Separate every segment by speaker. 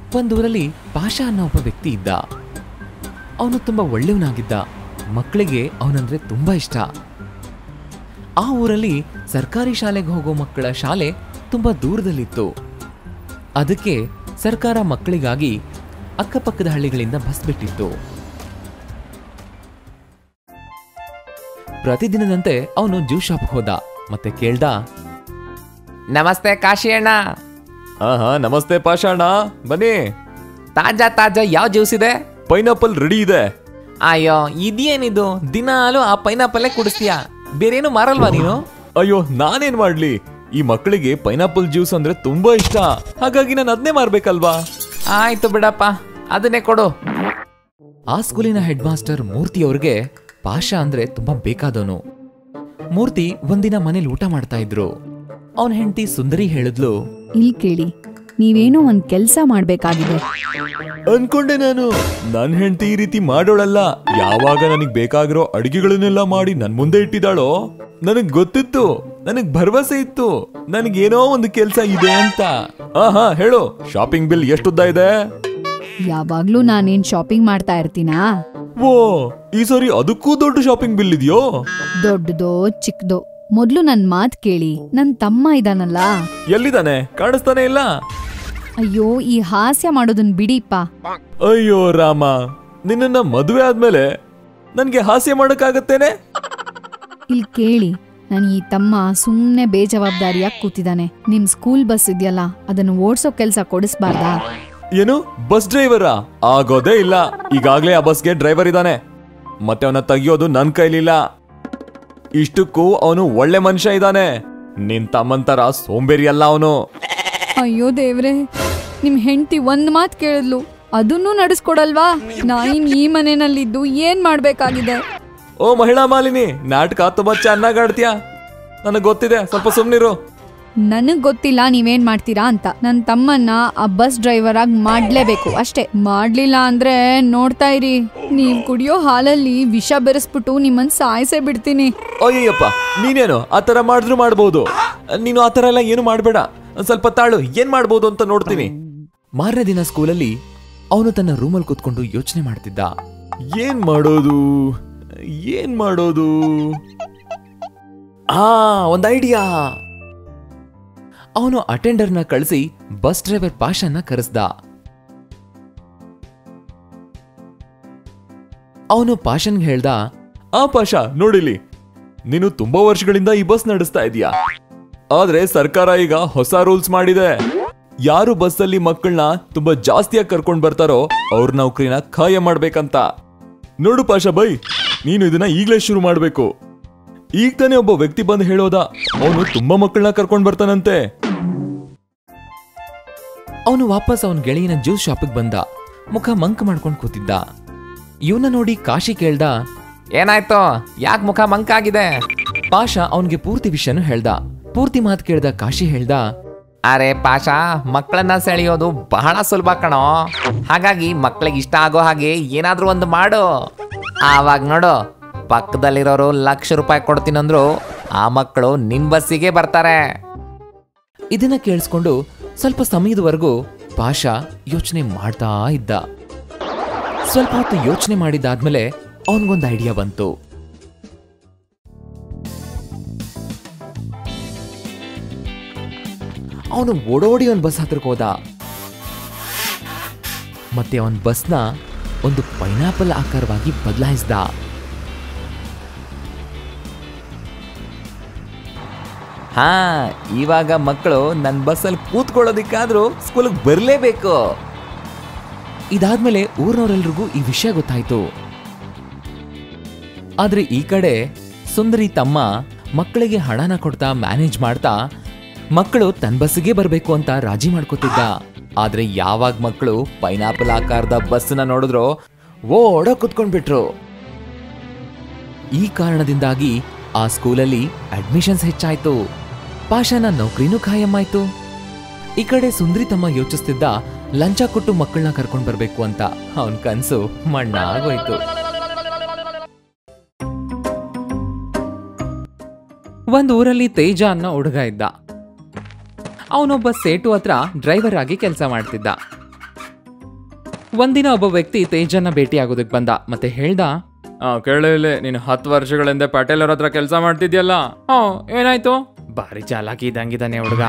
Speaker 1: ಒಂದೂರಲ್ಲಿ ಪಾಷಾ ಅನ್ನೋ ಒಬ್ಬ ವ್ಯಕ್ತಿ ಇದ್ದ ಅವನು ತುಂಬಾ ಒಳ್ಳೆಯವನಾಗಿದ್ದ ಮಕ್ಕಳಿಗೆ ಅವನಂದ್ರೆ ತುಂಬಾ ಇಷ್ಟ ಆ ಊರಲ್ಲಿ ಸರ್ಕಾರಿ ಶಾಲೆಗೆ ಹೋಗೋ ಮಕ್ಕಳ ಶಾಲೆ ತುಂಬಾ ದೂರದಲ್ಲಿತ್ತು ಅದಕ್ಕೆ ಸರ್ಕಾರ ಮಕ್ಕಳಿಗಾಗಿ ಅಕ್ಕಪಕ್ಕದ ಹಳ್ಳಿಗಳಿಂದ ಬಸ್ ಬಿಟ್ಟಿತ್ತು ಪ್ರತಿದಿನದಂತೆ ಅವನು ಜ್ಯೂಸ್ ಶಾಪ್ ಹೋದ ಮತ್ತೆ ಕೇಳ್ದ ನಮಸ್ತೆ ಕಾಶಿ ಅಣ್ಣ
Speaker 2: ಹಾ ನಮಸ್ತೆ ಪಾಷಾಣ ಬನ್ನಿ
Speaker 1: ತಾಜಾ ತಾಜಾ ಯಾವ ಜ್ಯೂಸ್ ಇದೆ
Speaker 2: ಪೈನಾಪಲ್ ರೆಡಿ ಇದೆ
Speaker 1: ಅಯ್ಯೋ ಇದೇನಿದು ದಿನಾಲು ಆ ಪೈನಾಪಲ್ಲೇ ಕುಡಿಸ್ತೀಯಾ ಬೇರೇನು ಮಾರಲ್ವಾ ನೀನು
Speaker 2: ಅಯ್ಯೋ ನಾನೇನ್ ಮಾಡ್ಲಿ ಈ ಮಕ್ಕಳಿಗೆ ಪೈನಾಪಲ್ ಜ್ಯೂಸ್ ಅಂದ್ರೆ ತುಂಬಾ ಇಷ್ಟ ಹಾಗಾಗಿ ನಾನು ಅದನ್ನೇ ಮಾರ್ಬೇಕಲ್ವಾ
Speaker 1: ಆಯ್ತು ಬಿಡಪ್ಪ ಅದನ್ನೇ ಕೊಡು ಆ ಸ್ಕೂಲಿನ ಹೆಡ್ ಮಾಸ್ಟರ್ ಮೂರ್ತಿ ಅವ್ರಿಗೆ ಪಾಷಾ ಅಂದ್ರೆ ತುಂಬಾ ಬೇಕಾದವನು ಮೂರ್ತಿ ಒಂದಿನ ಮನೇಲಿ ಊಟ ಮಾಡ್ತಾ ಇದ್ರು ಅವನ ಹೆಂಡತಿ ಸುಂದರಿ ಹೇಳಿದ್ಲು
Speaker 3: ಇಲ್ ಕೇಳಿ ನೀವೇನೋ ಒಂದ್ ಕೆಲ್ಸ ಮಾಡ್ಬೇಕಾಗಿದೆ
Speaker 2: ಅನ್ಕೊಂಡೆ ನಾನು ನನ್ ಹೆಂಡತಿ ಈ ರೀತಿ ಮಾಡೋಳಲ್ಲ ಯಾವಾಗ ನನಗ್ ಬೇಕಾಗಿರೋ ಅಡಿಗೆಗಳನ್ನೆಲ್ಲ ಮಾಡಿ ನನ್ ಮುಂದೆ ಇಟ್ಟಿದ್ದಾಳೋ ನನಗ್ ಗೊತ್ತಿತ್ತು ನನಗ್ ಭರವಸೆ ಇತ್ತು ನನಗೇನೋ ಒಂದು ಕೆಲ್ಸ ಇದೆ ಅಂತ ಹಾ ಹೇಳು ಶಾಪಿಂಗ್ ಬಿಲ್ ಎಷ್ಟುದ್ದ ಇದೆ
Speaker 3: ಯಾವಾಗ್ಲೂ ನಾನೇನ್ ಶಾಪಿಂಗ್ ಮಾಡ್ತಾ ಇರ್ತೀನಾ
Speaker 2: ಓ ಈ ಸರಿ ಅದಕ್ಕೂ ದೊಡ್ಡ ಶಾಪಿಂಗ್ ಬಿಲ್ ಇದೆಯೋ
Speaker 3: ದೊಡ್ಡದೋ ಚಿಕ್ಕದೋ ಮೊದ್ಲು ನನ್ ಮಾತ್ ಕೇಳಿ ನನ್ ತಮ್ಮ ಇದಾನಲ್ಲ
Speaker 2: ಎಲ್ಲಿದ್ದಾನೆ ಕಾಣಿಸ್ತಾನೆ ಇಲ್ಲ
Speaker 3: ಅಯ್ಯೋ ಈ ಹಾಸ್ಯ ಮಾಡೋದನ್ ಬಿಡಿಪ್ಪ
Speaker 2: ಅಯ್ಯೋ ರಾಮ ನಿನ್ನನ್ನ ಮದುವೆ ಆದ್ಮೇಲೆ ನನ್ಗೆ ಹಾಸ್ಯ ಮಾಡಕ್ಕಾಗತ್ತೇನೆ
Speaker 3: ಇಲ್ ಕೇಳಿ ನನ್ ಈ ತಮ್ಮ ಸುಮ್ನೆ ಬೇಜವಾಬ್ದಾರಿಯಾಗಿ ಕೂತಿದಾನೆ ನಿಮ್ ಸ್ಕೂಲ್ ಬಸ್ ಇದೆಯಲ್ಲ ಅದನ್ನ ಓಡ್ಸೋ ಕೆಲ್ಸ ಕೊಡಿಸ್ಬಾರ್ದಾ
Speaker 2: ಏನು ಬಸ್ ಡ್ರೈವರಾ ಆಗೋದೇ ಇಲ್ಲ ಈಗಾಗ್ಲೇ ಆ ಬಸ್ಗೆ ಡ್ರೈವರ್ ಇದ್ದಾನೆ ಮತ್ತೆ ಅವನ ತೆಗಿಯೋದು ನನ್ ಕೈಲಿಲ್ಲ ಇಷ್ಟಕ್ಕೂ ಅವನು ಒಳ್ಳೆ ಮನುಷ್ಯ ಇದ್ದಾನೆ ನಿನ್ ತಮ್ಮಂತರ ಸೋಂಬೇರಿ ಅಲ್ಲ ಅವನು
Speaker 3: ಅಯ್ಯೋ ದೇವ್ರೆ ನಿಮ್ ಹೆಂಡತಿ ಒಂದ್ ಮಾತ್ ಕೇಳಿದ್ಲು ಅದನ್ನೂ ನಡೆಸ್ಕೊಡಲ್ವಾ ನಾಯಿನ್ ಈ ಮನೆನಲ್ಲಿದ್ದು ಏನ್ ಮಾಡ್ಬೇಕಾಗಿದೆ
Speaker 2: ಓ ಮಹಿಳಾ ಮಾಲಿನಿ ನಾಟಕ ತುಂಬಾ ಚೆನ್ನಾಗ್ ಆಡ್ತೀಯ ನನಗ್ ಗೊತ್ತಿದೆ ಸ್ವಲ್ಪ ಸುಮ್ನಿರು
Speaker 3: ನನಗ್ ಗೊತ್ತಿಲ್ಲ ನೀವೇನ್ ಮಾಡ್ತೀರಾ ಅಂತ ನನ್ ತಮ್ಮನ್ನ ಆ ಬಸ್ ಡ್ರೈವರ್ ಆಗಿ ಮಾಡ್ಲೇಬೇಕು ಅಷ್ಟೇ ಮಾಡ್ಲಿಲ್ಲ ಅಂದ್ರೆ ನೋಡ್ತಾ ಇರಿ ನೀವ್ ಕುಡಿಯೋ ಹಾಲಲ್ಲಿ ವಿಷ ಬೆರೆಸ್ಬಿಟ್ಟು ನಿಮ್ಮನ್ ಸಾಯಿಸೇ ಬಿಡ್ತೀನಿ
Speaker 2: ಅಯ್ಯಪ್ಪ ನೀನೇನು ಆ ತರ ಮಾಡಿದ್ರು ಮಾಡ್ಬೋದು ನೀನು ಆ ತರ ಎಲ್ಲ ಏನು ಮಾಡ್ಬೇಡ ಒಂದ್ ಸ್ವಲ್ಪ ತಾಳು ಏನ್ ಮಾಡ್ಬೋದು ಅಂತ ನೋಡ್ತೀನಿ
Speaker 1: ಮಾರನೇ ದಿನ ಸ್ಕೂಲಲ್ಲಿ ಅವನು ತನ್ನ ರೂಮಲ್ಲಿ ಕೂತ್ಕೊಂಡು ಯೋಚನೆ ಮಾಡ್ತಿದ್ದ
Speaker 2: ಏನ್ ಮಾಡೋದು ಏನ್ ಮಾಡೋದು
Speaker 1: ಆ ಒಂದ್ ಐಡಿಯಾ ಅವನು ಅಟೆಂಡರ್ನ ಕಳಿಸಿ ಬಸ್ ಡ್ರೈವರ್ ಪಾಷನ್ನ ಕರೆಸ್ದ ಅವನು ಪಾಷನ್ಗೆ ಹೇಳ್ದ
Speaker 2: ಆ ಪಾಷ ನೋಡಿಲಿ ನೀನು ತುಂಬಾ ವರ್ಷಗಳಿಂದ ಈ ಬಸ್ ನಡೆಸ್ತಾ ಇದೀಯಾ ಆದ್ರೆ ಸರ್ಕಾರ ಈಗ ಹೊಸ ರೂಲ್ಸ್ ಮಾಡಿದೆ ಯಾರು ಬಸ್ಸಲ್ಲಿ ಮಕ್ಕಳನ್ನ ತುಂಬಾ ಜಾಸ್ತಿಯಾಗಿ ಕರ್ಕೊಂಡ್ ಬರ್ತಾರೋ ಅವ್ರ ನೌಕರಿನ ಖಾಯ ಮಾಡ್ಬೇಕಂತ ನೋಡು ಪಾಷಾ ಬೈ ನೀನು ಇದನ್ನ ಈಗ್ಲೇ ಶುರು ಮಾಡ್ಬೇಕು ಈಗ ತಾನೇ ಒಬ್ಬ ವ್ಯಕ್ತಿ ಬಂದು ಹೇಳೋದ ಅವನು ತುಂಬಾ ಮಕ್ಕಳನ್ನ ಕರ್ಕೊಂಡ್ ಬರ್ತಾನಂತೆ
Speaker 1: ಅವನು ವಾಪಸ್ ಅವನ ಗೆಳೆಯನ ಜ್ಯೂಸ್ ಶಾಪಿಗೆ ಬಂದ ಮುಖ ಮಂಕ್ ಮಾಡ್ಕೊಂಡು ಕೂತಿದ್ದ ಇವನ ನೋಡಿ ಕಾಶಿ ಕೇಳ್ದ ಏನಾಯ್ತು ಯಾಕೆ ಮುಖ ಮಂಕ್ ಆಗಿದೆ ಪಾಷಾ ಅವನ್ಗೆ ಪೂರ್ತಿ ವಿಷಯನೂ ಹೇಳ್ದ ಪೂರ್ತಿ ಮಾತು ಕೇಳ್ದ ಕಾಶಿ ಹೇಳ್ದ ಅರೆ ಪಾಷಾ ಮಕ್ಕಳನ್ನ ಸೆಳೆಯೋದು ಬಹಳ ಸುಲಭ ಕಣೋ ಹಾಗಾಗಿ ಮಕ್ಕಳಿಗೆ ಇಷ್ಟ ಆಗೋ ಹಾಗೆ ಏನಾದ್ರೂ ಒಂದು ಮಾಡು ಆವಾಗ ನೋಡು ಪಕ್ಕದಲ್ಲಿರೋರು ಲಕ್ಷ ರೂಪಾಯಿ ಕೊಡ್ತೀನಂದ್ರು ಆ ಮಕ್ಕಳು ನಿನ್ ಬಸ್ಸಿಗೆ ಬರ್ತಾರೆ ಇದನ್ನ ಕೇಳಿಸ್ಕೊಂಡು ಸ್ವಲ್ಪ ಸಮಯದವರೆಗೂ ಪಾಷಾ ಯೋಚನೆ ಮಾಡ್ತಾ ಇದ್ದ ಸ್ವಲ್ಪ ಹೊತ್ತು ಯೋಚನೆ ಮಾಡಿದ್ದಾದ್ಮೇಲೆ ಅವನಿಗೊಂದು ಐಡಿಯಾ ಬಂತು ಅವನು ಓಡೋಡಿ ಒಂದು ಬಸ್ ಹತ್ರಕ್ಕೆ ಹೋದ ಮತ್ತೆ ಅವನ ಬಸ್ನ ಒಂದು ಪೈನಾಪಲ್ ಆಕಾರವಾಗಿ ಬದಲಾಯಿಸ್ದ ಹಾ ಇವಾಗ ಮಕ್ಕಳು ನನ್ನ ಬಸ್ಸಲ್ಲಿ ಕೂತ್ಕೊಳ್ಳೋದಿಕ್ಕಾದ್ರೂ ಸ್ಕೂಲ್ಗೆ ಬರಲೇಬೇಕು ಇದಾದ್ಮೇಲೆ ಊರ್ನವರೆಲ್ರಿಗೂ ಈ ವಿಷಯ ಗೊತ್ತಾಯ್ತು ಆದ್ರೆ ಈ ಕಡೆ ಸುಂದರಿ ತಮ್ಮ ಮಕ್ಕಳಿಗೆ ಹಣನ ಕೊಡ್ತಾ ಮ್ಯಾನೇಜ್ ಮಾಡ್ತಾ ಮಕ್ಕಳು ತನ್ನ ಬಸ್ಸಿಗೆ ಬರಬೇಕು ಅಂತ ರಾಜಿ ಮಾಡ್ಕೋತಿದ್ದ ಆದ್ರೆ ಯಾವಾಗ ಮಕ್ಕಳು ಪೈನಾಪಲ್ ಆಕಾರದ ಬಸ್ನ ನೋಡಿದ್ರೋ ಓಡ ಕುತ್ಕೊಂಡ್ಬಿಟ್ರು ಈ ಕಾರಣದಿಂದಾಗಿ ಆ ಸ್ಕೂಲಲ್ಲಿ ಅಡ್ಮಿಷನ್ಸ್ ಹೆಚ್ಚಾಯ್ತು ಪಾಷಾನ ನೌಕರಿನೂ ಖಾಯಮಾಯ್ತು ಈ ಕಡೆ ಸುಂದರಿ ತಮ್ಮ ಯೋಚಿಸ್ತಿದ್ದ ಲಂಚ ಕೊಟ್ಟು ಮಕ್ಕಳನ್ನ ಕರ್ಕೊಂಡ್ ಬರ್ಬೇಕು ಅಂತ ಅವನ್ ಕನ್ಸು ಮಣ್ಣಾಗೋಯ್ತು ಒಂದ್ ಊರಲ್ಲಿ ತೇಜ ಅನ್ನೋ ಹುಡುಗ ಇದ್ದ ಅವನೊಬ್ಬ ಸೇಟು ಹತ್ರ ಡ್ರೈವರ್ ಆಗಿ ಕೆಲಸ ಮಾಡ್ತಿದ್ದ ಒಂದಿನ ಒಬ್ಬ ವ್ಯಕ್ತಿ ತೇಜನ ಭೇಟಿ ಆಗೋದಕ್ ಬಂದ ಮತ್ತೆ ಹೇಳ್ದ
Speaker 2: ಆ ಕೇಳಿಲ್ಲ ನೀನು ಹತ್ತು ವರ್ಷಗಳಿಂದ ಪಟೇಲ್ ಅವ್ರ ಹತ್ರ ಕೆಲಸ ಮಾಡ್ತಿದ್ಯಲ್ಲ
Speaker 1: ಹ್ಞೂ ಏನಾಯ್ತು ಭಾರಿ ಚಾಲಾಕಿ ಇದ್ದಂಗಿದ್ದಾನೆ ಹುಡುಗ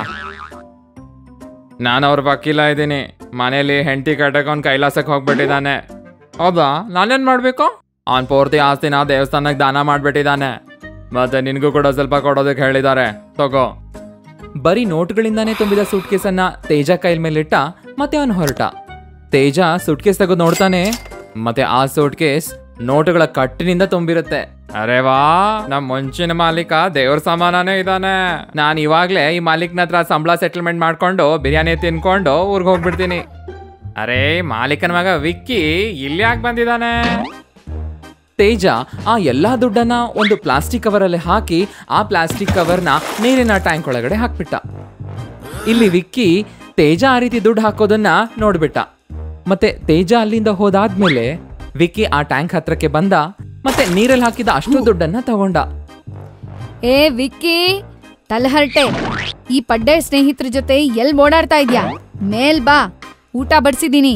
Speaker 2: ನಾನು ಅವ್ರ ವಕೀಲ ಇದ್ದೀನಿ ಮನೇಲಿ ಹೆಂಡತಿ ಕಟ್ಟಕ್ಕೆ ಅವ್ನು ಕೈಲಾಸಕ್ಕೆ ಹೋಗ್ಬಿಟ್ಟಿದ್ದಾನೆ
Speaker 1: ಹೌದಾ ನಾನೇನ್ ಮಾಡ್ಬೇಕು
Speaker 2: ಅವ್ನ್ ಪೂರ್ತಿ ಆಸ್ತಿನ ದೇವಸ್ಥಾನಕ್ಕೆ ದಾನ ಮಾಡ್ಬಿಟ್ಟಿದ್ದಾನೆ ಮತ್ತೆ ನಿನಗೂ ಕೂಡ ಸ್ವಲ್ಪ ಕೊಡೋದಕ್ಕೆ ಹೇಳಿದ್ದಾರೆ ತಗೋ
Speaker 1: ಬರೀ ನೋಟ್ಗಳಿಂದಾನೇ ತುಂಬಿದ ಸೂಟ್ಕೇಸನ್ನ ತೇಜ ಕೈಲ್ ಮೇಲಿಟ್ಟ ಮತ್ತೆ ಅವನು ಹೊರಟ ತೇಜ ಸೂಟ್ಕೇಸ್ ತೆಗೆದು ನೋಡ್ತಾನೆ ಮತ್ತೆ ಆ ಸೂಟ್ಕೇಸ್ ನೋಟುಗಳ ಕಟ್ಟಿನಿಂದ ತುಂಬಿರುತ್ತೆ
Speaker 2: ಅರೆ ವಾ ನಮ್ ಮುಂಚಿನ ಮಾಲೀಕ ದೇವ್ರ ಸಮಾನನೇ ಇದ್ದಾನೆ
Speaker 1: ನಾನು ಇವಾಗ್ಲೇ ಈ ಮಾಲೀಕ್ನ ಹತ್ರ ಸಂಬಳ ಸೆಟಲ್ಮೆಂಟ್ ಮಾಡ್ಕೊಂಡು ಬಿರಿಯಾನಿ ತಿನ್ಕೊಂಡು ಊರ್ಗ್ ಹೋಗ್ಬಿಡ್ತೀನಿ
Speaker 2: ಅರೆ ಮಾಲೀಕನ ಮಗ ವಿಕ್ಕಿ ಇಲ್ಲಿ ಯಾಕೆ ಬಂದಿದ್ದಾನೆ
Speaker 1: ತೇಜ ಆ ಎಲ್ಲಾ ದುಡ್ಡನ್ನ ಒಂದು ಪ್ಲಾಸ್ಟಿಕ್ ಕವರ್ ಅಲ್ಲಿ ಹಾಕಿ ಆ ಪ್ಲಾಸ್ಟಿಕ್ ಕವರ್ನ ನೀರಿನ ಟ್ಯಾಂಕ್ ಒಳಗಡೆ ಹಾಕ್ಬಿಟ್ಟ ಇಲ್ಲಿ ವಿಕ್ಕಿ ತೇಜ ಆ ರೀತಿ ದುಡ್ಡು ಹಾಕೋದನ್ನ ನೋಡ್ಬಿಟ್ಟ ಮತ್ತೆ ತೇಜ ಅಲ್ಲಿಂದ ಹೋದಾದ್ಮೇಲೆ ವಿಕ್ಕಿ ಆ ಟ್ಯಾಂಕ್ ಹತ್ರಕ್ಕೆ ಬಂದ ಮತ್ತೆ ನೀರಲ್ಲಿ ಹಾಕಿದ ಅಷ್ಟು ದುಡ್ಡನ್ನ ತಗೊಂಡ
Speaker 3: ಏ ವಿಕ್ಕಿ ತಲೆಹರಟೆ ಈ ಪಡ್ಡೆ ಸ್ನೇಹಿತರ ಜೊತೆ ಎಲ್ ಓಡಾಡ್ತಾ ಇದ್ಯಾ ಮೇಲ್ ಬಾ ಊಟ ಬಡ್ಸಿದೀನಿ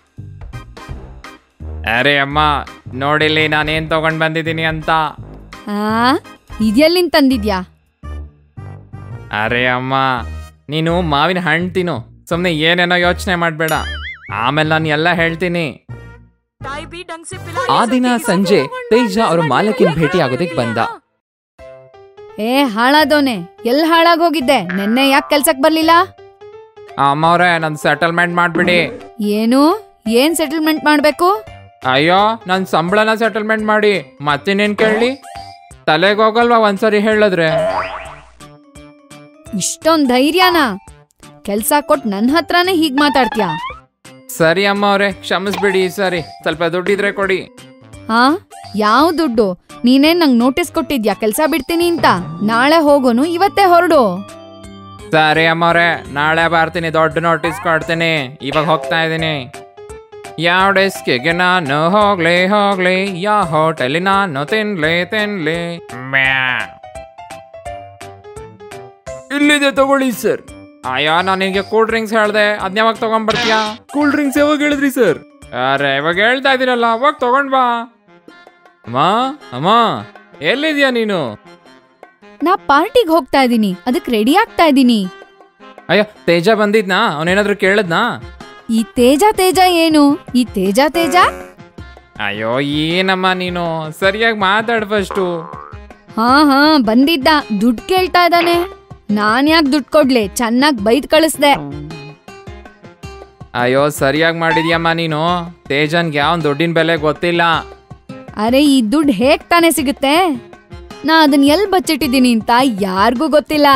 Speaker 2: ಅರೆ ಅಮ್ಮ ನೋಡಿಲ್ಲಿ ನಾನೇನ್ ತಗೊಂಡ್ ಬಂದಿದ್ದೀನಿ ಅಂತ
Speaker 3: ಆ ಇದೆಲ್ಲಿಂದ ತಂದಿದ್ಯಾ
Speaker 2: ಅರೆ ಅಮ್ಮ ನೀನು ಮಾವಿನ ಹಣ್ಣು ತಿನ್ನು ಸುಮ್ಮನೆ ಏನೇನೋ ಯೋಚನೆ ಮಾಡಬೇಡ ಆಮೇಲೆ ನಾನು ಎಲ್ಲ ಹೇಳ್ತೀನಿ
Speaker 1: ಆ ದಿನ ಸಂಜೆ ತೇಜ ಅವ್ರ ಮಾಲಕಿನ ಭೇಟಿ ಆಗೋದಕ್ ಬಂದ
Speaker 3: ಏ ಹಾಳಾದೋನೆ ಎಲ್ ಹಾಳಾಗೋಗಿದ್ದೆ ನೆನ್ನೆ ಯಾಕೆ ಕೆಲ್ಸಕ್ ಬರ್ಲಿಲ್ಲ
Speaker 2: ಅಮ್ಮವ್ರೆ ನನ್ನ ಸೆಟಲ್ಮೆಂಟ್ ಮಾಡಿಬಿಡಿ
Speaker 3: ಏನು ಏನ್ ಸೆಟಲ್ಮೆಂಟ್ ಮಾಡ್ಬೇಕು
Speaker 2: ಅಯ್ಯೋ ನನ್ನ ಸಂಬಳನ ಸೆಟಲ್ಮೆಂಟ್ ಮಾಡಿ ಮತ್ತಿನ್ನೇನು ಕೇಳಲಿ ತಲೆಗೆ ಹೋಗಲ್ವಾ ಒಂದ್ಸರಿ ಹೇಳಿದ್ರೆ
Speaker 3: ಇಷ್ಟೊಂದ್ ಧೈರ್ಯನಾ ಕೆಲ್ಸ ಕೊಟ್ ನನ್ ಹತ್ರನೇ ಹೀಗ್ ಮಾತಾಡ್ತೀಯಾ
Speaker 2: ಸರಿ ಅಮ್ಮ ಅವ್ರೆ ಕ್ಷಮಿಸ್ಬಿಡಿ ಈ ಸರಿ ಸ್ವಲ್ಪ ದುಡ್ಡಿದ್ರೆ ಕೊಡಿ
Speaker 3: ಹಾ ಯಾವ ದುಡ್ಡು ನೀನೇನ್ ನಂಗ್ ನೋಟಿಸ್ ಕೊಟ್ಟಿದ್ಯಾ ಕೆಲ್ಸ ಬಿಡ್ತೀನಿ ಅಂತ ನಾಳೆ ಹೋಗೋನು ಇವತ್ತೇ ಹೊರಡು
Speaker 2: ಸರಿ ಅಮ್ಮವ್ರೆ ನಾಳೆ ಬರ್ತೀನಿ ದೊಡ್ಡ ನೋಟಿಸ್ ಕೊಡ್ತೀನಿ ಇವಾಗ ಹೋಗ್ತಾ ಇದ್ದೀನಿ ಯಾವ ಡೆಸ್ಕಿಗೆ ನಾನು ಹೋಗ್ಲಿ ಹೋಗ್ಲಿ ಯಾವ ಹೋಟೆಲಿ ನಾನು ತಿನ್ಲಿ ತಿನ್ಲಿ ಮ್ಯಾ.
Speaker 1: ಇಲ್ಲಿದೆ ತಗೊಳ್ಳಿ ಸರ್
Speaker 2: ಅಯ್ಯೋ ನಾನು ನಿಮಗೆ ಕೂಲ್ ಡ್ರಿಂಕ್ಸ್ ಹೇಳ್ದೆ ಅದ್ನ ಯಾವಾಗ ತಗೊಂಡ್ಬರ್ತೀಯಾ
Speaker 1: ಕೂಲ್ ಡ್ರಿಂಕ್ಸ್ ಯಾವಾಗ ಹೇಳಿದ್ರಿ ಸರ್
Speaker 2: ಅರೆ ಇವಾಗ ಹೇಳ್ತಾ ಇದೀರಲ್ಲ ಅವಾಗ ತಗೊಂಡ್ ಬಾ ಅಮ್ಮ ಅಮ್ಮ ಎಲ್ಲಿದ್ಯಾ ನೀನು
Speaker 3: ನಾ ಪಾರ್ಟಿಗ್ ಹೋಗ್ತಾ ಇದೀನಿ ಅದಕ್ ರೆಡಿ ಆಗ್ತಾ ಇದೀನಿ
Speaker 2: ಅಯ್ಯೋ ತೇಜ ಬಂದಿದ್ನಾ ಅವನೇನಾದ್ರೂ ಕೇಳದ್ನಾ
Speaker 3: ಈ ತೇಜ ತೇಜ ಏನು ಈ ತೇಜ ತೇಜ
Speaker 2: ಅಯ್ಯೋ ಏನಮ್ಮ ನೀನು ಸರಿಯಾಗಿ ಮಾತಾಡ್ ಫಸ್ಟು
Speaker 3: ಹಾ ಹಾ ಬಂದಿದ್ದ ದುಡ್ಡು ಕೇಳ್ತಾ ಇದ್ದಾನೆ ನಾನ್ ಯಾಕೆ ದುಡ್ಡು ಕೊಡ್ಲಿ ಚೆನ್ನಾಗ್ ಬೈದ್ ಕಳಿಸ್ದೆ
Speaker 2: ಅಯ್ಯೋ ಸರಿಯಾಗಿ ಮಾಡಿದ್ಯಮ್ಮ ನೀನು ತೇಜನ್ಗೆ ಯಾವ ದುಡ್ಡಿನ ಬೆಲೆ ಗೊತ್ತಿಲ್ಲ
Speaker 3: ಅರೆ ಈ ದುಡ್ಡು ಹೇಗ್ ತಾನೇ ಸಿಗುತ್ತೆ ನಾ ಅದನ್ನ ಎಲ್ ಬಚ್ಚಿಟ್ಟಿದ್ದೀನಿ ಅಂತ ಯಾರಿಗೂ ಗೊತ್ತಿಲ್ಲ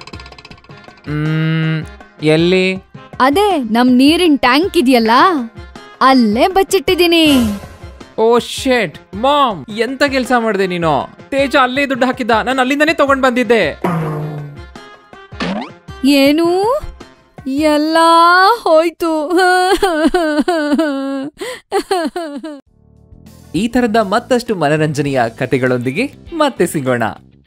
Speaker 2: ಹ್ಮ್ ಎಲ್ಲಿ
Speaker 3: ಅದೇ ನಮ್ ನೀರಿನ ಟ್ಯಾಂಕ್ ಇದೆಯಲ್ಲ ಅಲ್ಲೇ ಬಚ್ಚಿಟ್ಟಿದ್ದೀನಿ
Speaker 2: ಓ ಶೇಟ್ ಮಾಮ್ ಎಂತ ಕೆಲಸ ಮಾಡಿದೆ ನೀನು ತೇಜ ಅಲ್ಲೇ ದುಡ್ಡು ಹಾಕಿದ್ದ ನಾನು ಅಲ್ಲಿಂದನೇ ತಗೊಂಡ್ ಬಂದಿದ್ದೆ
Speaker 3: ಏನು ಎಲ್ಲ ಹೋಯ್ತು
Speaker 1: ಈ ತರದ ಮತ್ತಷ್ಟು ಮನರಂಜನೆಯ ಕಥೆಗಳೊಂದಿಗೆ ಮತ್ತೆ ಸಿಗೋಣ